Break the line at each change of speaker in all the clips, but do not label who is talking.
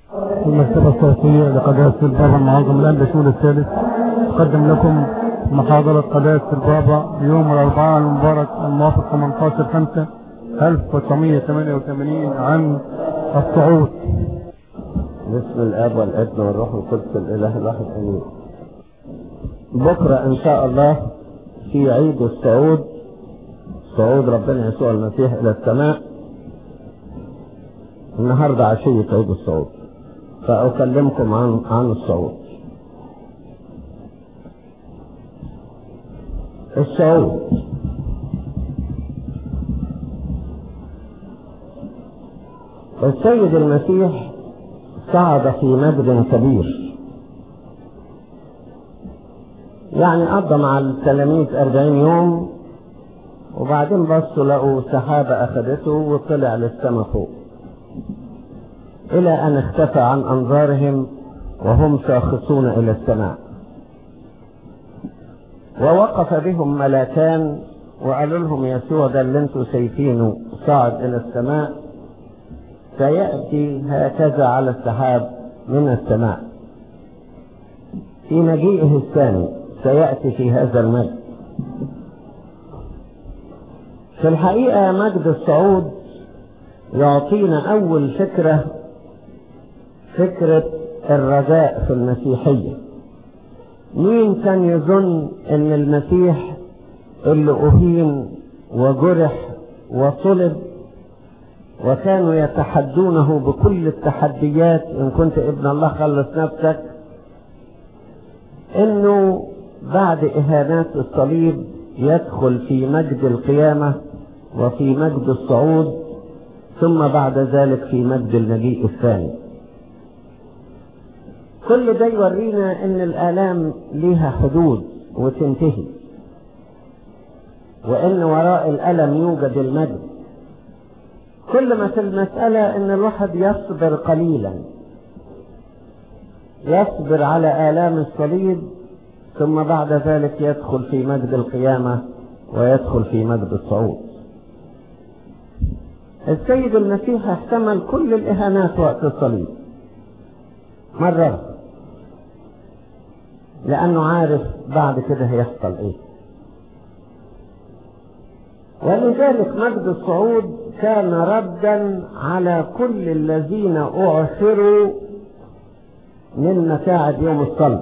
المكتبة الصوتية لقداسة البابا المعظم الآن بشؤون الثالث تقدم لكم محاضرة قداسة البابا يوم الأربعاء المبارك الموافق 18 5 1988 عن الصعود
بسم الاب والابن والروح القدس الاله الواحد امين بكره ان شاء الله في عيد الصعود صعود ربنا يسوع المسيح الى السماء النهارده عشيه عيد الصعود فاكلمكم عن عن الصعود الصعود السيد المسيح صعد في مجد كبير يعني قضى مع التلاميذ أربعين يوم وبعدين بصوا لقوا سحابة أخذته وطلع للسماء فوق إلى أن اختفى عن أنظارهم وهم شاخصون إلى السماء ووقف بهم ملاكان وقالوا لهم يسوع ده اللي انتوا شايفينه صعد إلى السماء سيأتي هكذا على السحاب من السماء في مجيئه الثاني سيأتي في هذا المجد في الحقيقة مجد الصعود يعطينا أول فكرة فكرة الرجاء في المسيحية مين كان يظن ان المسيح اللي أهين وجرح وصلب وكانوا يتحدونه بكل التحديات ان كنت ابن الله خلص نفسك انه بعد اهانات الصليب يدخل في مجد القيامة وفي مجد الصعود ثم بعد ذلك في مجد المجيء الثاني كل ده يورينا ان الالام ليها حدود وتنتهي وان وراء الالم يوجد المجد كل ما في المسألة ان الواحد يصبر قليلا يصبر على آلام الصليب ثم بعد ذلك يدخل في مجد القيامة ويدخل في مجد الصعود السيد المسيح احتمل كل الإهانات وقت الصليب مرة لأنه عارف بعد كده هيحصل إيه ولذلك مجد الصعود كان ردا على كل الذين أعثروا من متاعب يوم الصلب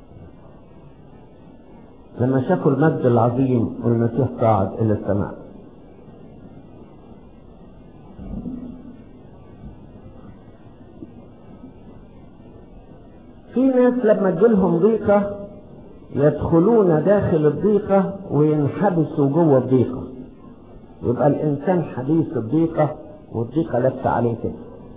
لما شافوا المجد العظيم والمسيح صعد إلى السماء في ناس لما تجيلهم ضيقة يدخلون داخل الضيقة وينحبسوا جوه الضيقة يبقى الإنسان حديث الضيقة والضيقة لابسة عليه كده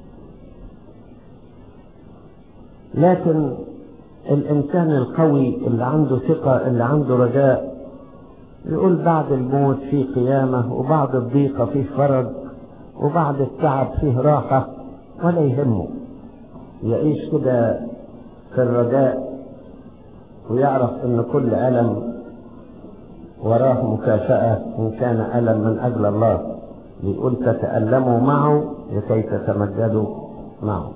لكن الإنسان القوي اللي عنده ثقة اللي عنده رجاء يقول بعد الموت في قيامة وبعد الضيقة فيه فرج وبعد التعب فيه راحة ولا يهمه يعيش كده في الرجاء ويعرف ان كل ألم وراه مكافأة إن كان ألم من أجل الله بيقول تتألموا معه لكي تتمجدوا معه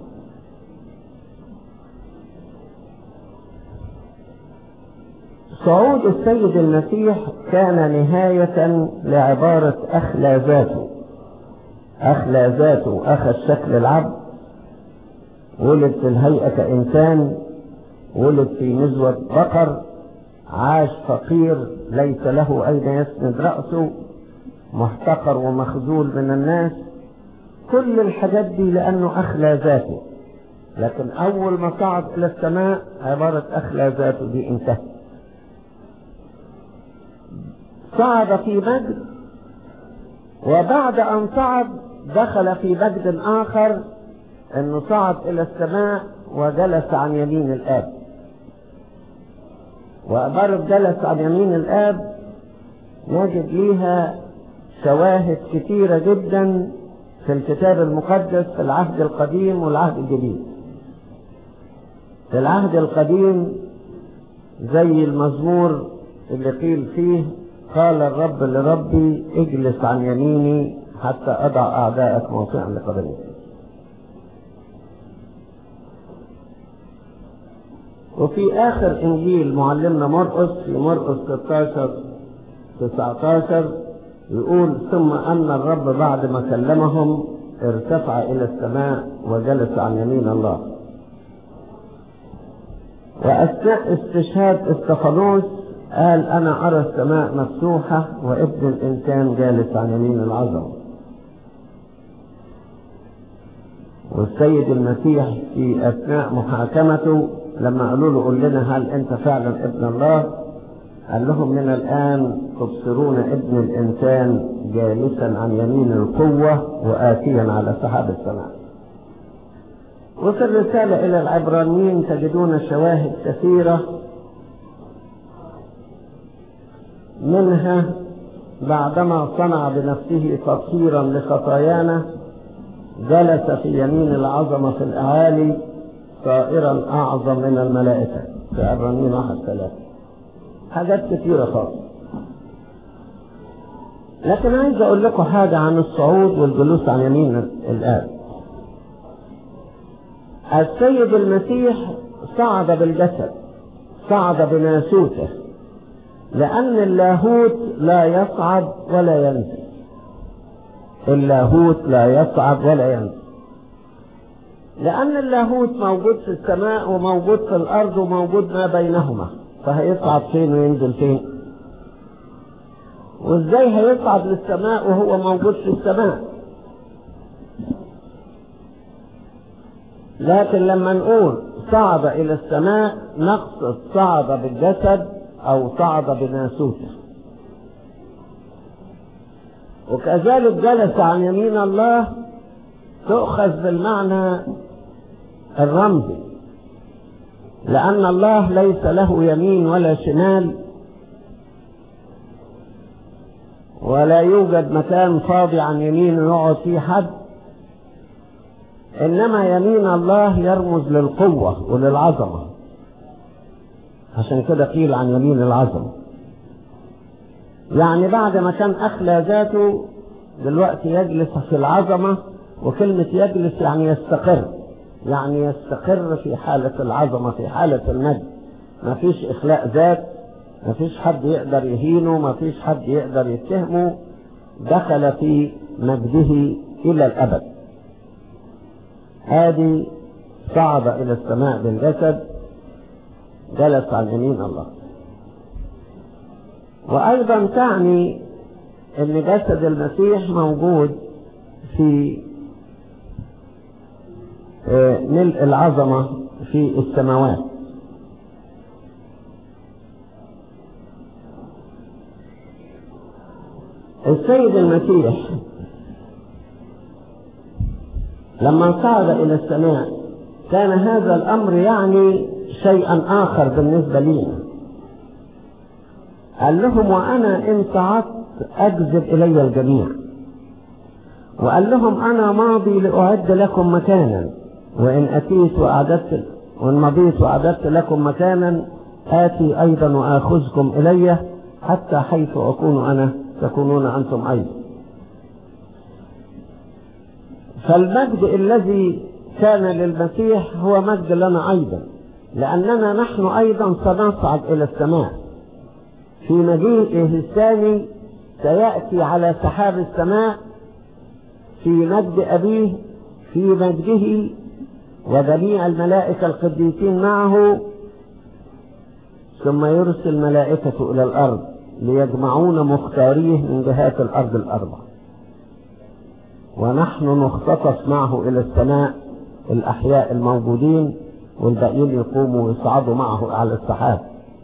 صعود السيد المسيح كان نهاية لعبارة أخلى ذاته أخلى ذاته أخذ شكل العبد ولد في الهيئة كإنسان ولد في نزوة بقر عاش فقير ليس له أين يسند رأسه محتقر ومخذول من الناس كل الحاجات دي لأنه أخلى ذاته لكن أول ما صعد إلى السماء عبارة أخلى ذاته دي انتهت صعد في مجد وبعد أن صعد دخل في مجد آخر أنه صعد إلى السماء وجلس عن يمين الآب وعبارة جلس عن يمين الآب نجد ليها شواهد كثيرة جدا في الكتاب المقدس في العهد القديم والعهد الجديد في العهد القديم زي المزمور اللي قيل فيه قال الرب لربي اجلس عن يميني حتى أضع أعداءك موطئا لقدمي وفي آخر إنجيل معلمنا مرقس في مرقس 16 19 يقول ثم أن الرب بعد ما كلمهم ارتفع إلى السماء وجلس عن يمين الله وأثناء استشهاد استفانوس قال أنا أرى السماء مفتوحة وابن الإنسان جالس عن يمين العظمة والسيد المسيح في أثناء محاكمته لما قالوا له قل لنا هل أنت فعلا ابن الله قال لهم من الآن تبصرون ابن الإنسان جالسا عن يمين القوة وآتيا على سحاب السماء وفي الرسالة إلى العبرانيين تجدون شواهد كثيرة منها بعدما صنع بنفسه تطهيرا لخطايانا جلس في يمين العظمة في الأعالي صائرا أعظم من الملائكة في عبرانيين واحد ثلاثة حاجات كثيرة خالص لكن عايز أقول لكم حاجة عن الصعود والجلوس عن يمين الآب السيد المسيح صعد بالجسد صعد بناسوته لأن اللاهوت لا يصعد ولا ينزل اللاهوت لا يصعد ولا ينزل لأن اللاهوت موجود في السماء وموجود في الأرض وموجود ما بينهما فهيصعد فين وينزل فين وازاي هيصعد للسماء وهو موجود في السماء لكن لما نقول صعد إلى السماء نقصد صعد بالجسد أو صعد بناسوته وكذلك جلس عن يمين الله تؤخذ بالمعنى الرمزي لأن الله ليس له يمين ولا شمال ولا يوجد مكان فاضي عن يمينه يقعد فيه حد إنما يمين الله يرمز للقوة وللعظمة عشان كده قيل عن يمين العظمة يعني بعد ما كان أخلى ذاته دلوقتي يجلس في العظمة وكلمة يجلس يعني يستقر يعني يستقر في حالة العظمة في حالة المجد ما فيش إخلاء ذات ما فيش حد يقدر يهينه ما فيش حد يقدر يتهمه دخل في مجده إلى الأبد هذه صعد إلى السماء بالجسد جلس عن يمين الله وأيضا تعني أن جسد المسيح موجود في ملء العظمة في السماوات السيد المسيح لما صعد إلى السماء كان هذا الأمر يعني شيئا آخر بالنسبة لنا قال لهم وأنا إن صعدت أجذب إلي الجميع وقال لهم أنا ماضي لأعد لكم مكانا وإن أتيت وأعددت وإن مضيت وأعددت لكم مكانا آتي أيضا وآخذكم إلي حتى حيث أكون أنا تكونون أنتم أيضا فالمجد الذي كان للمسيح هو مجد لنا أيضا لأننا نحن أيضا سنصعد إلى السماء في مجيئه الثاني سيأتي على سحاب السماء في مجد أبيه في مجده وجميع الملائكة القديسين معه ثم يرسل ملائكته إلى الأرض ليجمعون مختاريه من جهات الأرض الأربع ونحن نختطف معه إلى السماء الأحياء الموجودين والباقيين يقوموا ويصعدوا معه على السحاب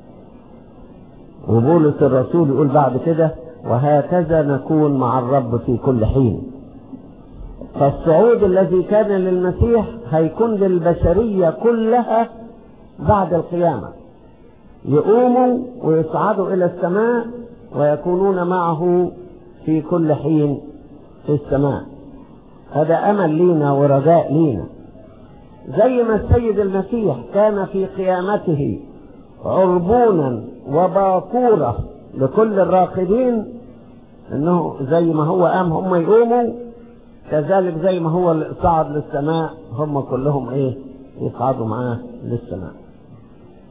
وبولس الرسول يقول بعد كده وهكذا نكون مع الرب في كل حين فالصعود الذي كان للمسيح هيكون للبشرية كلها بعد القيامة يقوموا ويصعدوا إلى السماء ويكونون معه في كل حين في السماء هذا أمل لينا ورجاء لينا زي ما السيد المسيح كان في قيامته عربونا وباكورة لكل الراقدين انه زي ما هو قام هم يقوموا كذلك زي ما هو صعد للسماء هم كلهم ايه يصعدوا معاه للسماء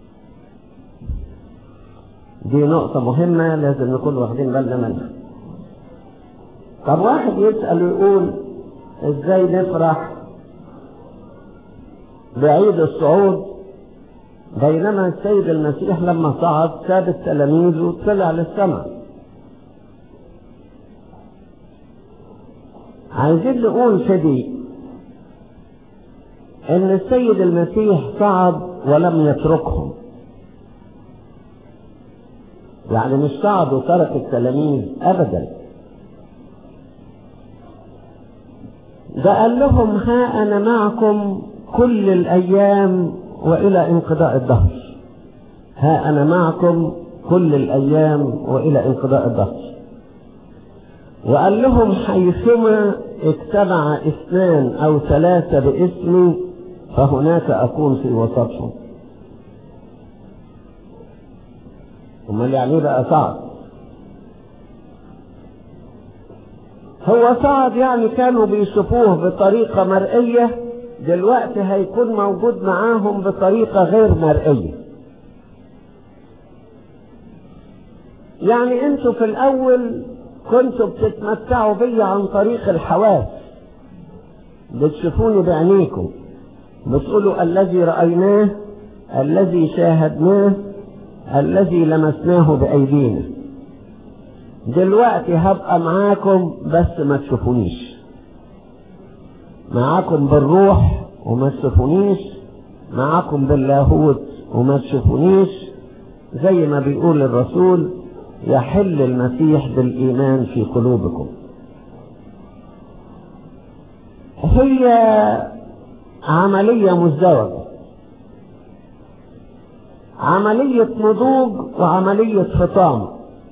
دي نقطة مهمة لازم نكون واخدين بالنا منها طب واحد يسأل ويقول ازاي نفرح بعيد الصعود بينما السيد المسيح لما صعد ساب التلاميذ وطلع للسماء عايزين نقول في دي ان السيد المسيح صعد ولم يتركهم يعني مش صعد وترك التلاميذ ابدا ده قال لهم ها انا معكم كل الايام والى انقضاء الدهر ها انا معكم كل الايام والى انقضاء الدهر وقال لهم حيثما اجتمع اثنان او ثلاثة باسمي فهناك اكون في وسطهم امال يعني ايه بقى صعد هو صعد يعني كانوا بيشوفوه بطريقة مرئية دلوقتي هيكون موجود معاهم بطريقة غير مرئية يعني انتوا في الاول كنتوا بتتمتعوا بي عن طريق الحواس بتشوفوني بعينيكم بتقولوا الذي رأيناه الذي شاهدناه الذي لمسناه بأيدينا دلوقتي هبقى معاكم بس ما تشوفونيش معاكم بالروح وما تشوفونيش معاكم باللاهوت وما تشوفونيش زي ما بيقول الرسول يحل المسيح بالإيمان في قلوبكم هي عملية مزدوجة عملية نضوج وعملية فطام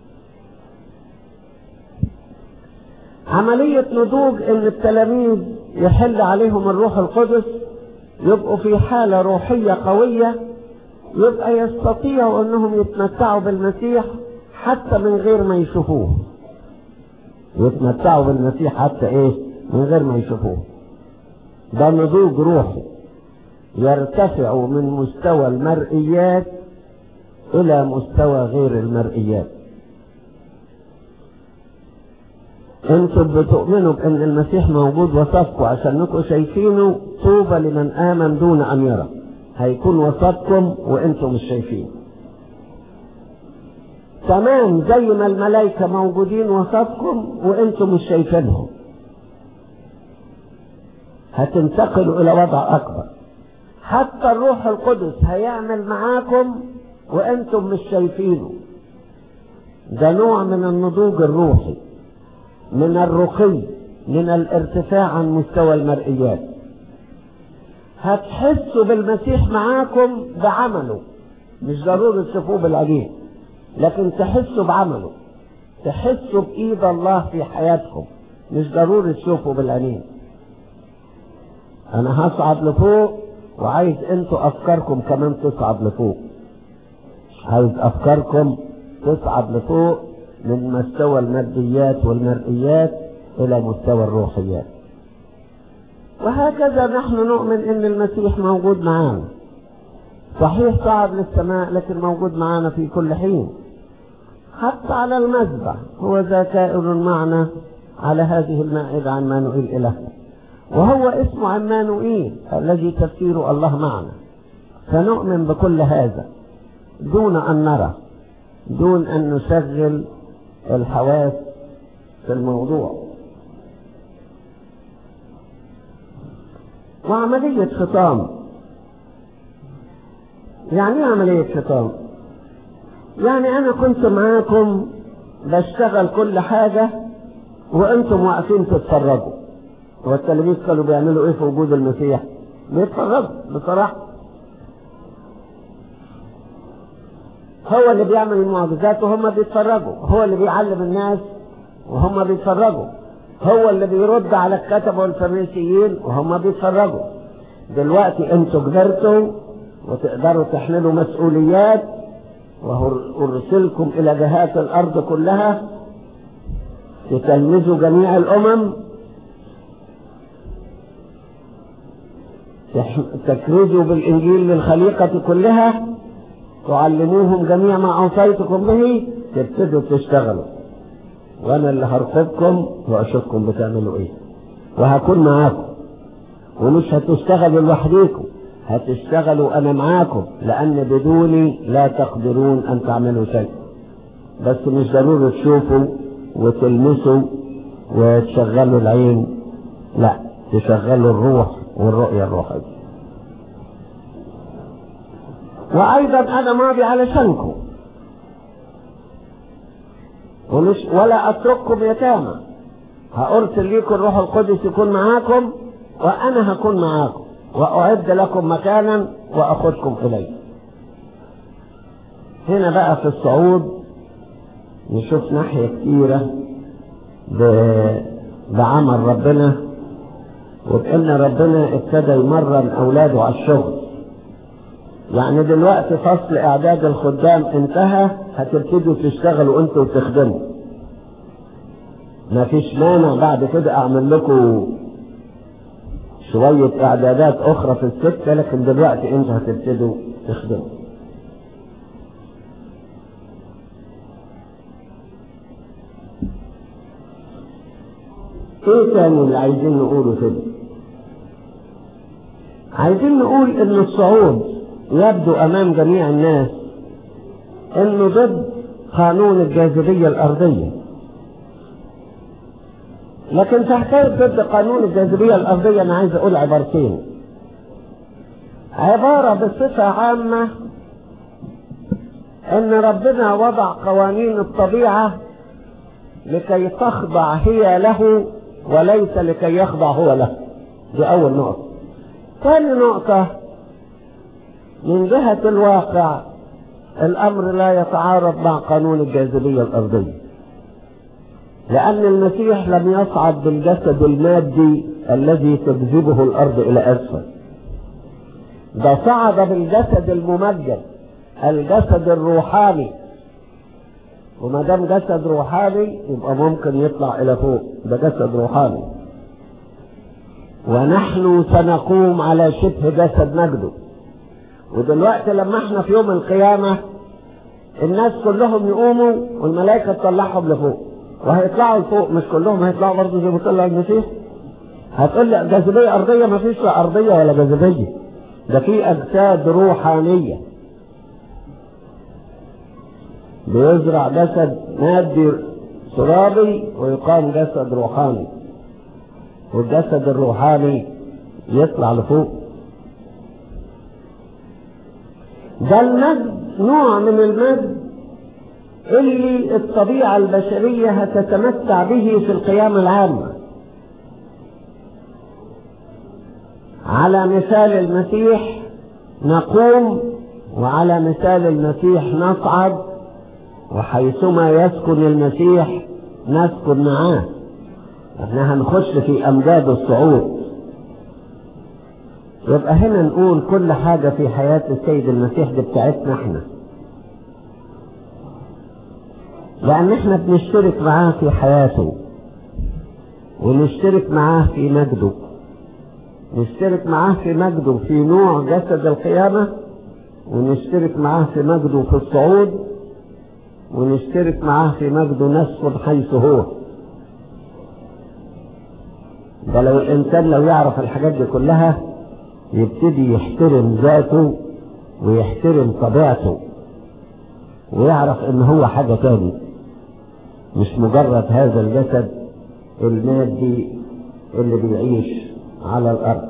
عملية نضوج ان التلاميذ يحل عليهم الروح القدس يبقوا في حالة روحية قوية يبقى يستطيعوا انهم يتمتعوا بالمسيح حتى من غير ما يشوفوه يتمتعوا بالمسيح حتى ايه من غير ما يشوفوه ده نضوج روحي يرتفع من مستوى المرئيات الى مستوى غير المرئيات انتم بتؤمنوا بان المسيح موجود وسطكم عشانكم شايفينه طوبى لمن امن دون ان يرى هيكون وسطكم وانتم مش شايفينه تمام زي ما الملائكة موجودين وسطكم وانتم مش شايفينهم هتنتقلوا الى وضع اكبر حتى الروح القدس هيعمل معاكم وانتم مش شايفينه ده نوع من النضوج الروحي من الرقي من الارتفاع عن مستوى المرئيات هتحسوا بالمسيح معاكم بعمله مش ضروري تشوفوه بالعجين لكن تحسوا بعمله تحسوا بإيد الله في حياتكم مش ضروري تشوفوا بالعينين أنا هصعد لفوق وعايز انتوا أفكاركم كمان تصعد لفوق عايز أفكاركم تصعد لفوق من مستوى الماديات والمرئيات إلى مستوى الروحيات وهكذا نحن نؤمن ان المسيح موجود معانا صحيح صعد للسماء لكن موجود معانا في كل حين حتى على المذبح هو ذا كائن معنا على هذه المائدة عمانوئيل إلهنا وهو اسمه عمانوئيل الذي تفسيره الله معنا فنؤمن بكل هذا دون أن نرى دون أن نشغل الحواس في الموضوع وعملية خطام يعني ايه عملية خطام يعني انا كنت معاكم بشتغل كل حاجة وانتم واقفين تتفرجوا والتلاميذ كانوا بيعملوا ايه في وجود المسيح بيتفرجوا بصراحة هو اللي بيعمل المعجزات وهم بيتفرجوا هو اللي بيعلم الناس وهم بيتفرجوا هو اللي بيرد على الكتبة والفريسيين وهم بيتفرجوا دلوقتي انتوا كبرتوا وتقدروا تحملوا مسؤوليات وارسلكم الى جهات الارض كلها تتلمذوا جميع الامم تكرزوا بالانجيل للخليقة كلها تعلموهم جميع ما أوصيتكم به تبتدوا تشتغلوا وأنا اللي هرقبكم وأشوفكم بتعملوا إيه وهكون معاكم ومش هتشتغلوا لوحديكم هتشتغلوا أنا معاكم لأن بدوني لا تقدرون أن تعملوا شيء بس مش ضروري تشوفوا وتلمسوا وتشغلوا العين لا تشغلوا الروح والرؤية الروحية وأيضا أنا ماضي علشانكم ومش ولا أترككم يتامى هأرسل لكم الروح القدس يكون معاكم وأنا هكون معاكم وأعد لكم مكانا وأخذكم إليه هنا بقى في الصعود نشوف ناحية كتيرة بعمل ربنا وبأن ربنا ابتدى يمرن أولاده على الشغل يعني دلوقتي فصل إعداد الخدام انتهى هتبتدوا تشتغلوا انتوا وتخدموا ما فيش مانع بعد كده أعمل لكم شوية إعدادات أخرى في السكة لكن دلوقتي انتوا هتبتدوا تخدموا ايه تاني اللي عايزين نقوله كده عايزين نقول ان الصعود يبدو امام جميع الناس انه ضد قانون الجاذبية الارضية لكن في حكاية ضد قانون الجاذبية الارضية انا عايز اقول عبارتين عبارة بصفة عامة ان ربنا وضع قوانين الطبيعة لكي تخضع هي له وليس لكي يخضع هو له دي أول نقطة ثاني نقطة من جهة الواقع الأمر لا يتعارض مع قانون الجاذبية الأرضية لأن المسيح لم يصعد بالجسد المادي الذي تجذبه الأرض إلى أسفل ده صعد بالجسد الممجد الجسد الروحاني وما دام جسد روحاني يبقى ممكن يطلع الى فوق ده جسد روحاني ونحن سنقوم على شبه جسد مجده ودلوقتي لما احنا في يوم القيامة الناس كلهم يقوموا والملائكة تطلعهم لفوق وهيطلعوا لفوق مش كلهم هيطلعوا برضه زي ما طلع المسيح هتقول لي جاذبية أرضية ما فيش لا أرضية ولا جاذبية ده في أجساد روحانية بيزرع جسد مادي ترابي ويقام جسد روحاني والجسد الروحاني يطلع لفوق ده المجد نوع من المجد اللي الطبيعة البشرية هتتمتع به في القيامة العامة على مثال المسيح نقوم وعلى مثال المسيح نصعد وحيثما يسكن المسيح نسكن معاه احنا هنخش في امجاد الصعود يبقى هنا نقول كل حاجة في حياة السيد المسيح دي بتاعتنا احنا لان احنا بنشترك معاه في حياته ونشترك معاه في مجده نشترك معاه في مجده في نوع جسد القيامة ونشترك معاه في مجده في الصعود ونشترك معاه في مجده نسكن حيث هو ده لو الانسان لو يعرف الحاجات دي كلها يبتدي يحترم ذاته ويحترم طبيعته ويعرف ان هو حاجة تاني مش مجرد هذا الجسد المادي اللي بيعيش على الارض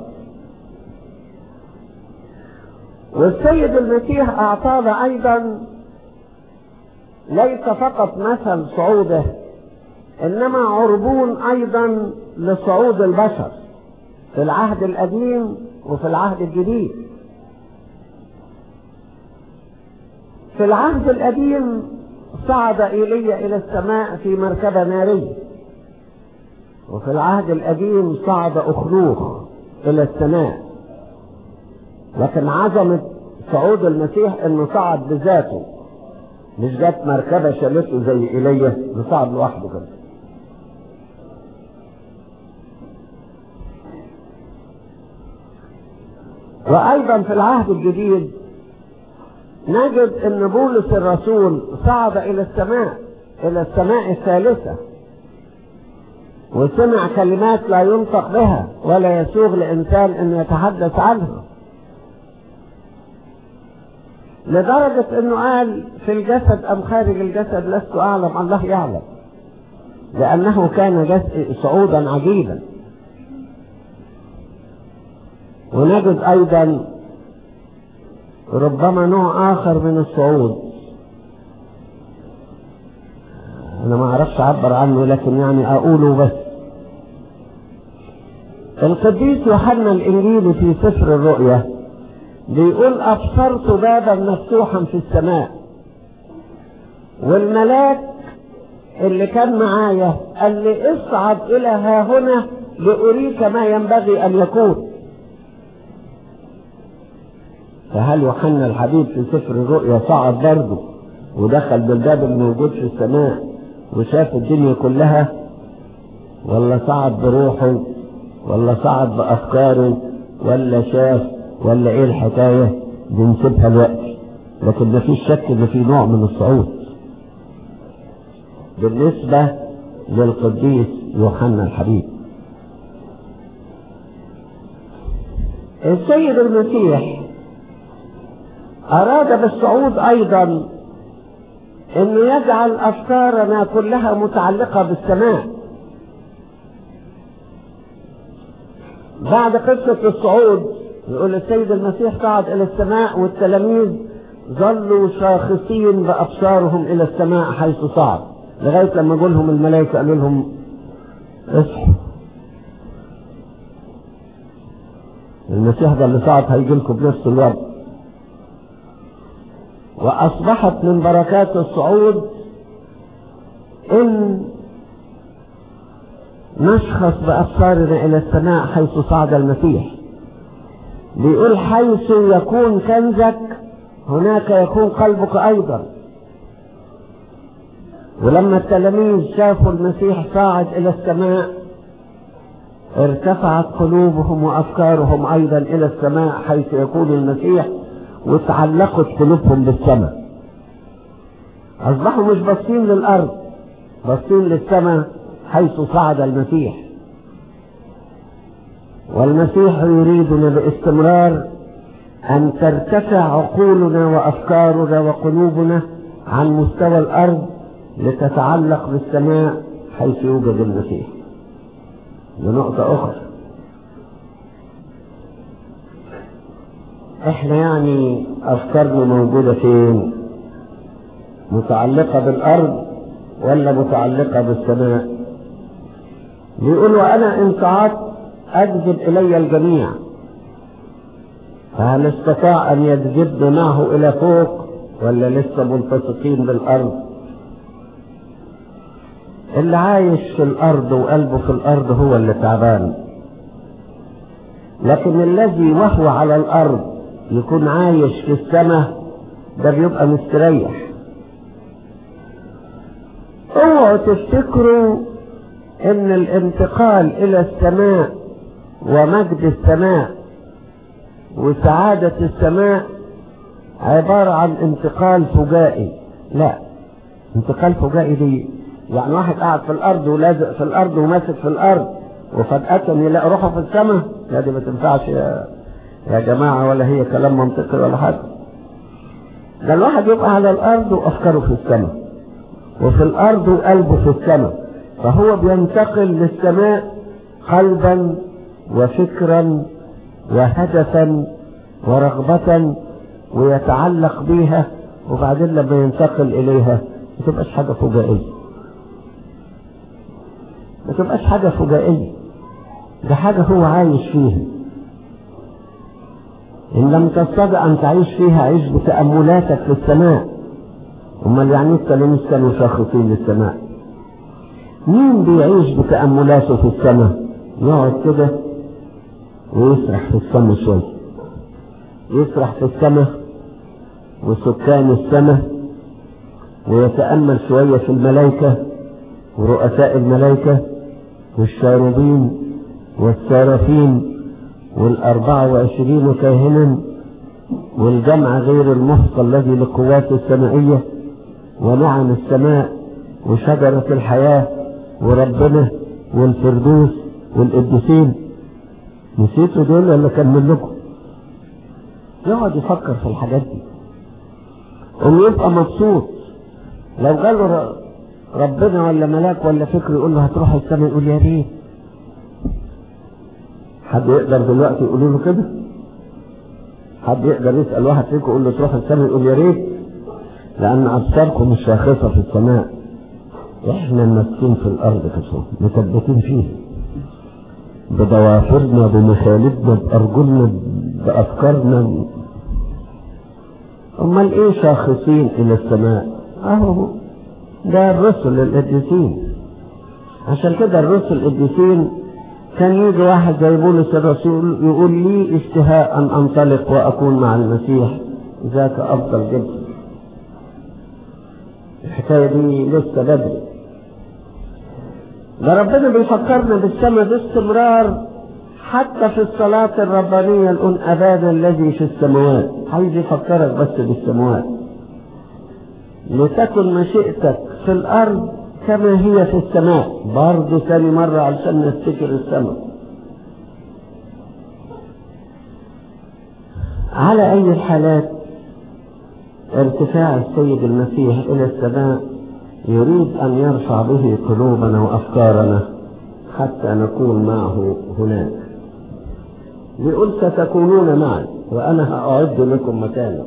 والسيد المسيح اعطانا ايضا ليس فقط مثل صعوده انما عربون ايضا لصعود البشر في العهد القديم وفي العهد الجديد في العهد القديم صعد ايليا الى السماء في مركبة نارية وفي العهد القديم صعد اخنوخ الى السماء لكن عظمة صعود المسيح انه صعد بذاته مش جت مركبة شالته زي ايليا ده صعد لوحده كده وايضا في العهد الجديد نجد ان بولس الرسول صعد الى السماء الى السماء الثالثة وسمع كلمات لا ينطق بها ولا يسوغ لإنسان أن يتحدث عنها لدرجة أنه قال في الجسد أم خارج الجسد لست أعلم الله يعلم لأنه كان صعودا عجيبا ونجد أيضا ربما نوع آخر من الصعود أنا ما أعرفش أعبر عنه لكن يعني أقوله بس القديس يوحنا الإنجيلي في سفر الرؤيا بيقول أبصرت بابا مفتوحا في السماء والملاك اللي كان معايا قال لي اصعد إلى ها هنا لأريك ما ينبغي أن يكون فهل يوحنا الحبيب في سفر الرؤيا صعد برضه ودخل بالباب الموجود في السماء وشاف الدنيا كلها ولا صعد بروحه ولا صعد بأفكاره ولا شاف ولا ايه الحكاية بنسيبها الوقت لكن ما فيش شك ان في نوع من الصعود بالنسبة للقديس يوحنا الحبيب السيد المسيح أراد بالصعود أيضا أنه يجعل أفكارنا كلها متعلقة بالسماء بعد قصة الصعود يقول السيد المسيح صعد إلى السماء والتلاميذ ظلوا شاخصين بأبصارهم إلى السماء حيث صعد لغاية لما لهم الملائكة قالوا لهم اصحوا المسيح ده اللي صعد هيجي لكم بنفس الوقت وأصبحت من بركات الصعود إن نشخص بأبصارنا إلى السماء حيث صعد المسيح بيقول حيث يكون كنزك هناك يكون قلبك أيضا ولما التلاميذ شافوا المسيح صاعد إلى السماء ارتفعت قلوبهم وأفكارهم أيضا إلى السماء حيث يكون المسيح وتعلقت قلوبهم بالسماء أصبحوا مش باصين للأرض باصين للسماء حيث صعد المسيح والمسيح يريدنا باستمرار أن ترتفع عقولنا وأفكارنا وقلوبنا عن مستوى الأرض لتتعلق بالسماء حيث يوجد المسيح لنقطة أخرى احنا يعني أفكارنا موجودة فين متعلقة بالأرض ولا متعلقة بالسماء بيقول وأنا إن صعدت أجذب إلي الجميع فهل استطاع أن يجذبني معه إلى فوق ولا لسه ملتصقين بالأرض اللي عايش في الأرض وقلبه في الأرض هو اللي تعبان لكن الذي وهو على الأرض يكون عايش في السماء ده بيبقى مستريح اوعوا تفتكروا ان الانتقال الى السماء ومجد السماء وسعادة السماء عبارة عن انتقال فجائي لا انتقال فجائي دي يعني واحد قاعد في الارض ولازق في الارض وماسك في الارض وفجأة يلاقي روحه في السماء لا دي ما تنفعش يا, يا جماعة ولا هي كلام منطقي ولا حاجة ده الواحد يبقى على الارض وافكاره في السماء وفي الارض وقلبه في السماء فهو بينتقل للسماء قلبا وفكرا وهدفا ورغبة ويتعلق بيها وبعدين لما ينتقل إليها ما تبقاش حاجة فجائية ما تبقاش حاجة فجائية ده حاجة هو عايش فيها إن لم تستطع أن تعيش فيها عيش بتأملاتك في السماء أمال يعني التلاميذ كانوا شاخصين للسماء مين بيعيش بتأملاته في السماء يقعد كده ويسرح في السماء شوية يسرح في السماء وسكان السماء ويتأمل شوية في الملائكة ورؤساء الملائكة والشاربين والسارفين والأربعة وعشرين كاهنا والجمع غير المحصى الذي للقوات السمائية ونعم السماء وشجرة الحياة وربنا والفردوس والقديسين نسيتوا دول ولا كمل لكم يقعد يفكر في الحاجات دي ويبقى مبسوط لو قال ربنا ولا ملاك ولا فكر يقول له هتروح السماء يقول يا ريت حد يقدر دلوقتي يقول له كده حد يقدر يسأل واحد فيكم يقول له تروح السماء يقول يا ريت لأن أبصاركم مش شاخصة في السماء إحنا ماسكين في الأرض كده مثبتين فيها بضوافرنا بمخالبنا بأرجلنا بأفكارنا أمال إيه شاخصين إلى السماء أهو ده الرسل القديسين عشان كده الرسل القديسين كان يجي واحد زي بولس الرسول يقول لي اشتهاء أن أنطلق وأكون مع المسيح ذاك أفضل جدا الحكاية دي لسه بدري ده ربنا بيفكرنا بالسماء باستمرار حتى في الصلاة الربانية الأن أبانا الذي في السماوات عايز يفكرك بس بالسماوات لتكن مشيئتك في الأرض كما هي في السماء برضه ثاني مرة علشان نفتكر السماء على أي الحالات ارتفاع السيد المسيح إلى السماء يريد أن يرفع به قلوبنا وأفكارنا حتى نكون معه هناك بيقول ستكونون معي وأنا هأعد لكم مكانا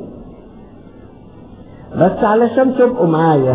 بس علشان تبقوا معايا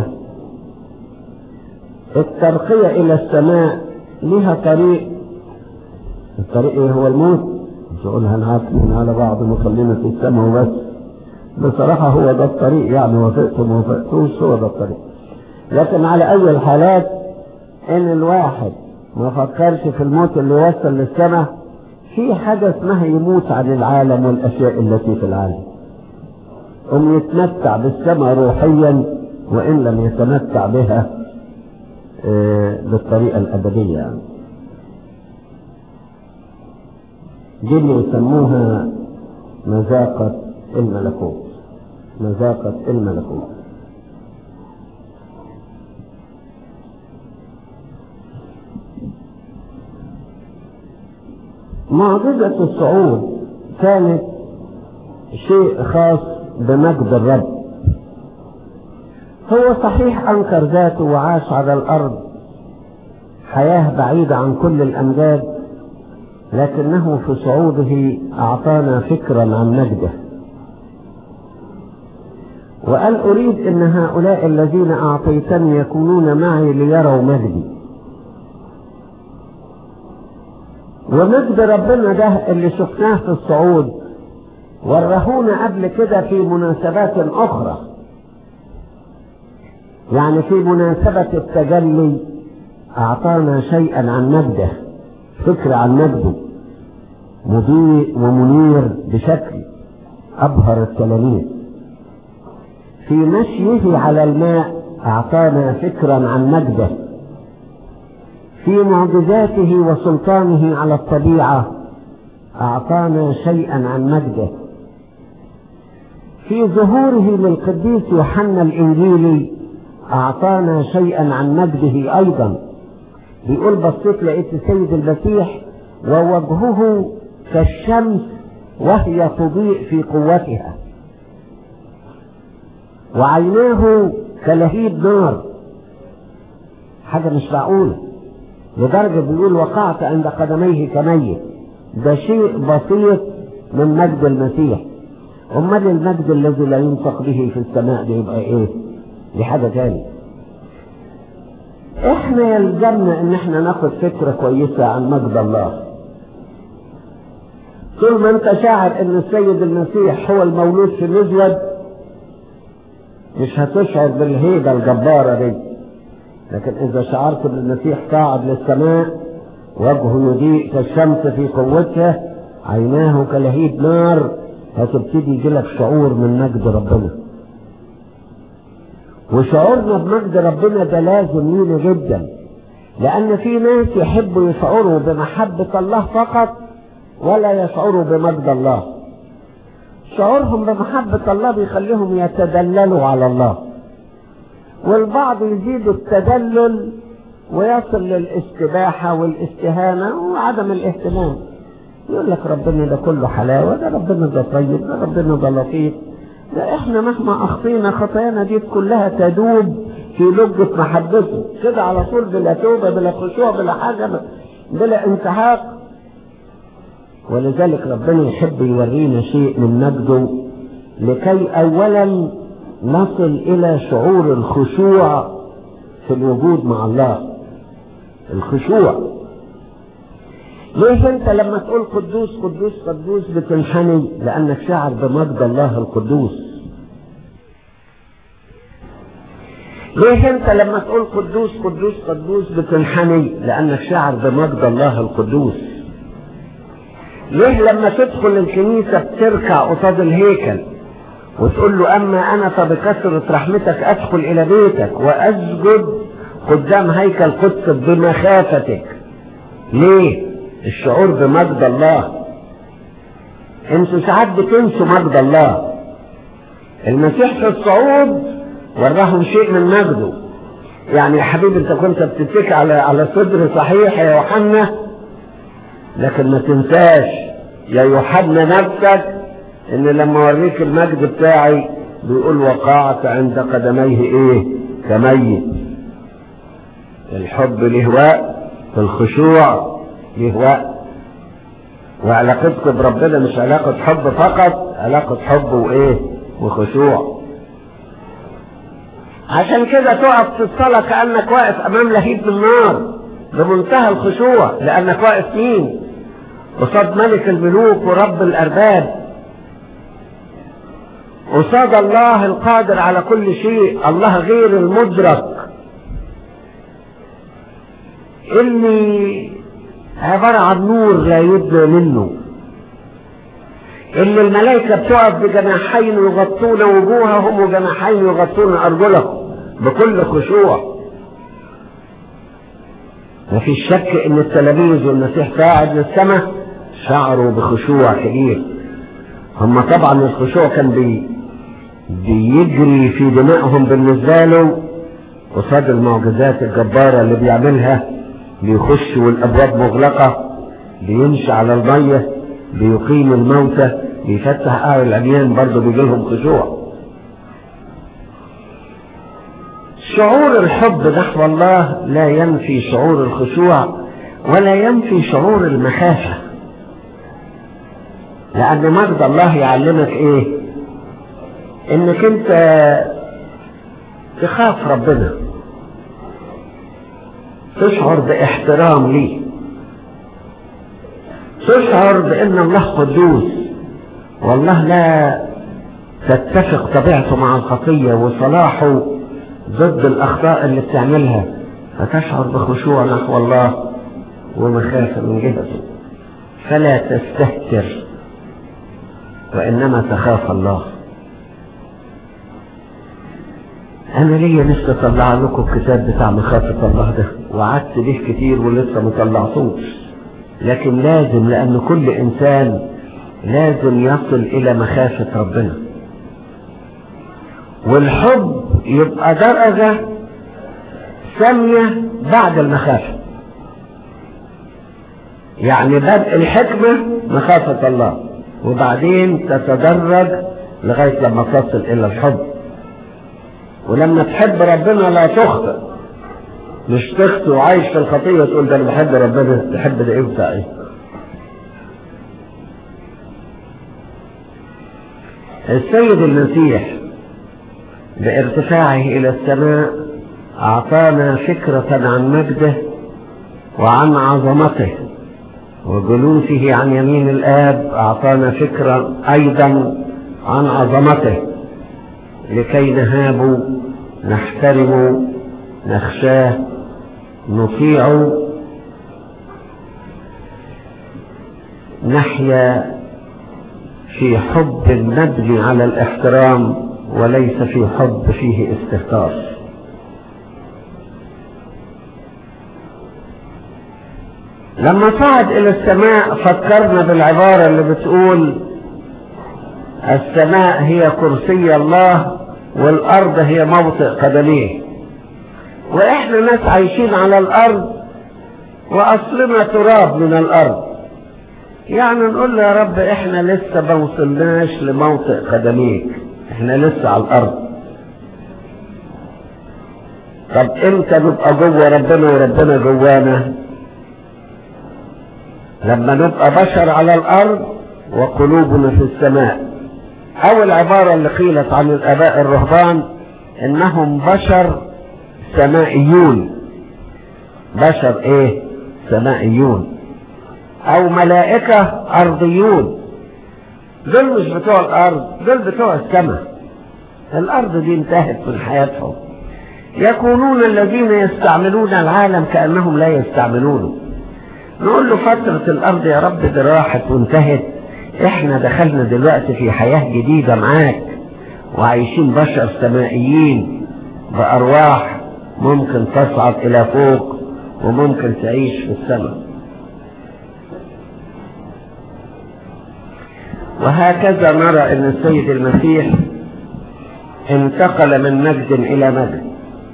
الترقية إلى السماء لها طريق الطريق إيه هو الموت مش أقول هنعاكمين على بعض وخلينا في السماء وبس بصراحة هو ده الطريق يعني وافقتم وافقتوش هو ده الطريق لكن على أي الحالات إن الواحد ما فكرش في الموت اللي يوصل للسماء في حاجة اسمها يموت عن العالم والأشياء التي في العالم أم يتمتع بالسماء روحيا وإن لم يتمتع بها آه بالطريقة الأبدية يعني. دي اللي يسموها مذاقة الملكوت مذاقة الملكوت معجزة الصعود كانت شيء خاص بمجد الرب هو صحيح أنكر ذاته وعاش على الأرض حياة بعيدة عن كل الأمجاد لكنه في صعوده أعطانا فكرا عن مجده وقال أريد أن هؤلاء الذين أعطيتني يكونون معي ليروا مجدي ومجد ربنا ده اللي شفناه في الصعود ورهونا قبل كده في مناسبات أخرى يعني في مناسبة التجلي أعطانا شيئا عن مجده فكرة عن مجده مضيء ومنير بشكل أبهر التلاميذ في مشيه على الماء أعطانا فكرا عن مجده في معجزاته وسلطانه على الطبيعة أعطانا شيئا عن مجده في ظهوره للقديس يوحنا الإنجيلي أعطانا شيئا عن مجده أيضا بيقول بصيت لقيت السيد المسيح ووجهه كالشمس وهي تضيء في قوتها وعيناه كلهيب نار حاجة مش معقولة لدرجة بيقول وقعت عند قدميه كميت ده شيء بسيط من مجد المسيح امال المجد الذي لا ينطق به في السماء ده يبقى ايه دي حاجة تاني احنا يلزمنا ان احنا ناخد فكرة كويسة عن مجد الله طول ما انت شاعر ان السيد المسيح هو المولود في المزود مش هتشعر بالهيبة الجبارة دي لكن اذا شعرت بالمسيح صاعد للسماء وجهه يضيء كالشمس في قوته عيناه كلهيب نار هتبتدي يجيلك شعور من مجد ربنا وشعورنا بمجد ربنا ده لازم لينا جدا لان في ناس يحبوا يشعروا بمحبة الله فقط ولا يشعروا بمجد الله شعورهم بمحبة الله بيخليهم يتدللوا على الله والبعض يزيد التدلل ويصل للاستباحة والاستهانة وعدم الاهتمام يقول لك ربنا ده كله حلاوة ده ربنا ده طيب ده ربنا ده لطيف ده احنا مهما اخطينا خطايانا دي كلها تدوب في لجة محبته كده على طول بلا توبة بلا خشوع بلا حاجة بلا انتهاك ولذلك ربنا يحب يورينا شيء من مجده لكي اولا نصل الى شعور الخشوع في الوجود مع الله الخشوع ليش انت لما تقول قدوس قدوس قدوس بتنحني لانك شاعر بمجد الله القدوس ليش انت لما تقول قدوس قدوس قدوس بتنحني لانك شاعر بمجد الله القدوس ليه لما تدخل الكنيسة بتركع قصاد الهيكل وتقول له اما انا فبكثرة رحمتك ادخل الى بيتك واسجد قدام هيكل قدس بمخافتك ليه الشعور بمجد الله انتوا ساعات بتنسوا مجد الله المسيح في الصعود وراهم شيء من مجده يعني يا حبيبي انت كنت بتتكي على على صدر صحيح يا يوحنا لكن ما تنساش يا يوحنا نفسك ان لما اوريك المجد بتاعي بيقول وقعت عند قدميه ايه كميت الحب له وقت الخشوع له وقت وعلاقتك بربنا مش علاقة حب فقط علاقة حب وايه وخشوع عشان كده تقف في الصلاة كأنك واقف امام لهيب من نار بمنتهى الخشوع لانك واقف مين قصاد ملك الملوك ورب الارباب قصاد الله القادر على كل شيء الله غير المدرك اللي عبارة عن نور لا يبدى منه اللي الملائكة بتقف بجناحين يغطون وجوههم وجناحين يغطون أرجلهم بكل خشوع ما في شك ان التلاميذ والمسيح قاعد للسماء شعروا بخشوع كبير هم طبعا الخشوع كان بي بيجري في دمائهم بالنسبة له قصاد المعجزات الجبارة اللي بيعملها بيخش والابواب مغلقة بيمشي على المية بيقيم الموتى بيفتح اعين العميان برضه بيجي لهم خشوع شعور الحب نحو الله لا ينفي شعور الخشوع ولا ينفي شعور المخافة لأن مجد الله يعلمك إيه؟ إنك أنت تخاف ربنا تشعر باحترام ليه تشعر بأن الله قدوس والله لا تتفق طبيعته مع الخطية وصلاحه ضد الأخطاء اللي بتعملها فتشعر بخشوع نحو الله ومخافة من جهته فلا تستهتر وإنما تخاف الله أنا ليا نفسي أطلع لكم الكتاب بتاع مخافة الله ده وقعدت به كتير ولسه ما طلعتوش لكن لازم لأن كل إنسان لازم يصل إلى مخافة ربنا والحب يبقى درجة سامية بعد المخافة يعني بدء الحكمة مخافة الله وبعدين تتدرج لغاية لما تصل إلى الحب ولما تحب ربنا لا تخطئ مش تخطئ وعايش في الخطية تقول ده أنا بحب ربنا تحب ده إيه بتاع إيه السيد المسيح بارتفاعه إلى السماء أعطانا فكرة عن مجده وعن عظمته وجلوسه عن يمين الآب أعطانا فكرة أيضا عن عظمته لكي نهاب نحترم نخشاه نطيع نحيا في حب مبني على الاحترام وليس في حب فيه استهتار لما صعد الى السماء فكرنا بالعبارة اللي بتقول السماء هي كرسي الله والأرض هي موطئ قدميه وإحنا ناس عايشين على الأرض وأصلنا تراب من الأرض يعني نقول له يا رب إحنا لسه ما وصلناش لموطئ قدميك إحنا لسه على الأرض طب إمتى نبقى جوه ربنا وربنا جوانا لما نبقى بشر على الأرض وقلوبنا في السماء أو العبارة اللي قيلت عن الآباء الرهبان إنهم بشر سمائيون بشر إيه سمائيون أو ملائكة أرضيون دول مش بتوع الأرض دول بتوع السماء الأرض دي انتهت من حياتهم يكونون الذين يستعملون العالم كأنهم لا يستعملونه نقول له فترة الأرض يا رب دي راحت وانتهت احنا دخلنا دلوقتي في حياة جديدة معاك وعايشين بشر سمائيين بأرواح ممكن تصعد إلى فوق وممكن تعيش في السماء وهكذا نرى أن السيد المسيح انتقل من مجد إلى مجد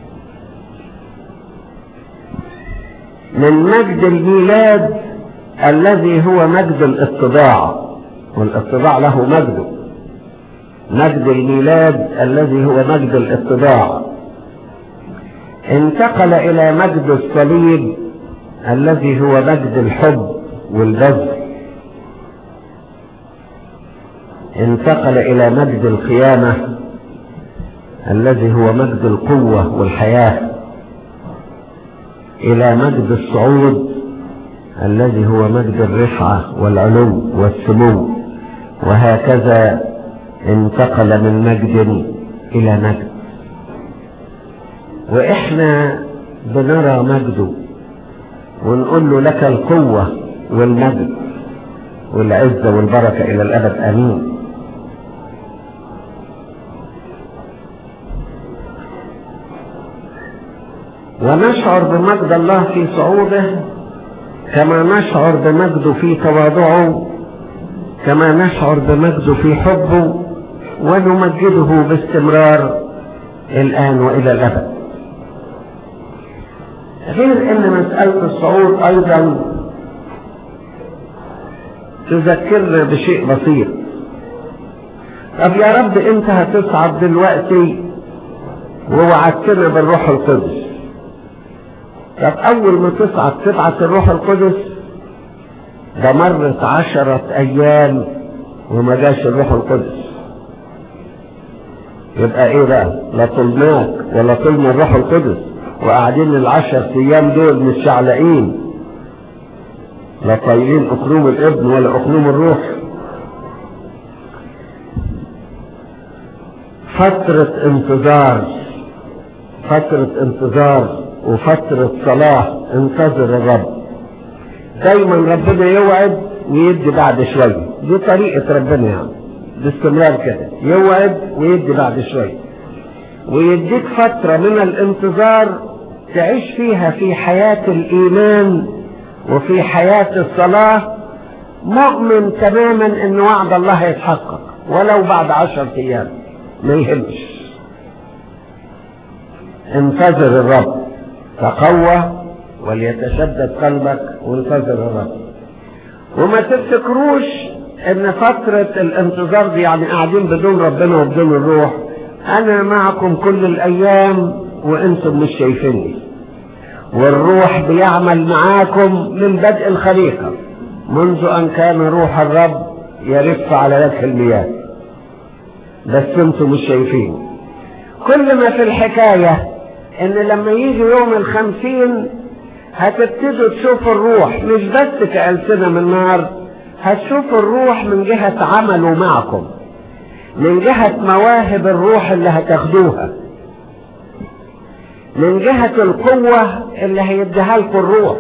من مجد الميلاد الذي هو مجد الاتضاع والاتضاع له مجده مجد الميلاد الذي هو مجد الاتضاع انتقل الى مجد الصليب الذي هو مجد الحب والبذل انتقل الى مجد القيامه الذي هو مجد القوه والحياه الى مجد الصعود الذي هو مجد الرفعه والعلو والسمو وهكذا انتقل من مجد الى مجد واحنا بنرى مجده ونقول له لك القوة والمجد والعزة والبركة الى الابد امين ونشعر بمجد الله في صعوده كما نشعر بمجده في تواضعه كما نشعر بمجده في حبه ونمجده باستمرار الآن وإلى الأبد غير أن مسألة الصعود أيضا تذكرنا بشيء بسيط طب يا رب أنت هتصعد دلوقتي ووعدتنا بالروح القدس طب أول ما تصعد تبعت الروح القدس ده مرت عشرة أيام وما جاش الروح القدس يبقى ايه بقى لا طلناك ولا طلنا الروح القدس وقاعدين العشر ايام دول مش شعلقين لا طايلين اقلوم الابن ولا اقلوم الروح فترة انتظار فترة انتظار وفترة صلاة انتظر الرب دايما ربنا يوعد ويدي بعد شوية دي طريقة ربنا يعني باستمرار كده يوعد ويدي بعد شوية ويديك فترة من الانتظار تعيش فيها في حياة الإيمان وفي حياة الصلاة مؤمن تماما ان وعد الله يتحقق ولو بعد عشر ايام ما يهمش انتظر الرب تقوى وليتشدد قلبك وانتظر الرب وما تفتكروش ان فترة الانتظار دي يعني قاعدين بدون ربنا وبدون الروح انا معكم كل الايام وانتم مش شايفيني والروح بيعمل معاكم من بدء الخليقة منذ ان كان روح الرب يرف على وجه المياه بس انتم مش شايفين كل ما في الحكاية ان لما يجي يوم الخمسين هتبتدوا تشوفوا الروح مش بس كألسنة من نار هتشوفوا الروح من جهة عمله معكم من جهة مواهب الروح اللي هتاخدوها من جهة القوة اللي هيديها لكم الروح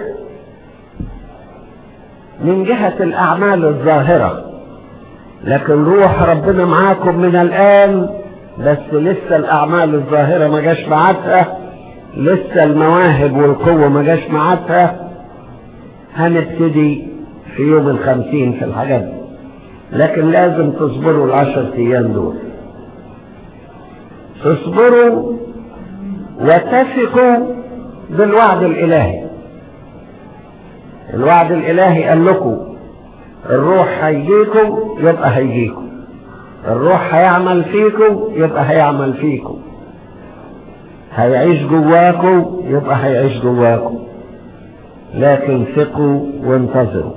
من جهة الأعمال الظاهرة لكن روح ربنا معاكم من الآن بس لسه الأعمال الظاهرة ما جاش معاتها لسه المواهب والقوة ما جاش معاتها هنبتدي في يوم الخمسين في الحاجات دي لكن لازم تصبروا العشر ايام دول تصبروا وتثقوا بالوعد الالهي الوعد الالهي قال لكم الروح هيجيكم يبقى هيجيكم الروح هيعمل فيكم يبقى هيعمل فيكم هيعيش جواكم يبقى هيعيش جواكم لكن ثقوا وانتظروا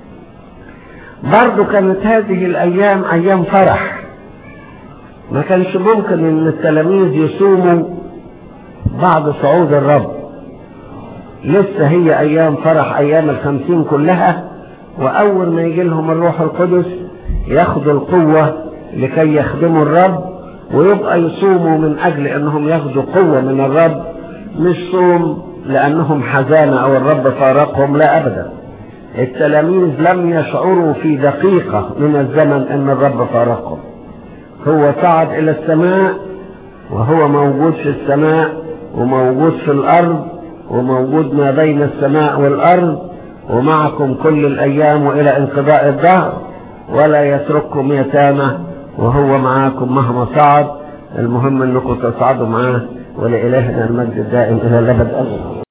برضو كانت هذه الايام ايام فرح ما كانش ممكن ان التلاميذ يصوموا بعد صعود الرب لسه هي ايام فرح ايام الخمسين كلها واول ما يجي لهم الروح القدس ياخدوا القوة لكي يخدموا الرب ويبقى يصوموا من اجل انهم ياخدوا قوة من الرب مش صوم لانهم حزانة او الرب فارقهم لا ابدا التلاميذ لم يشعروا في دقيقة من الزمن ان الرب فارقهم هو صعد الى السماء وهو موجود في السماء وموجود في الارض وموجود ما بين السماء والارض ومعكم كل الايام والى انقضاء الدهر ولا يترككم يتامى وهو معاكم مهما صعد المهم انكم تصعدوا معاه ولإلهنا المجد الدائم الى الابد امين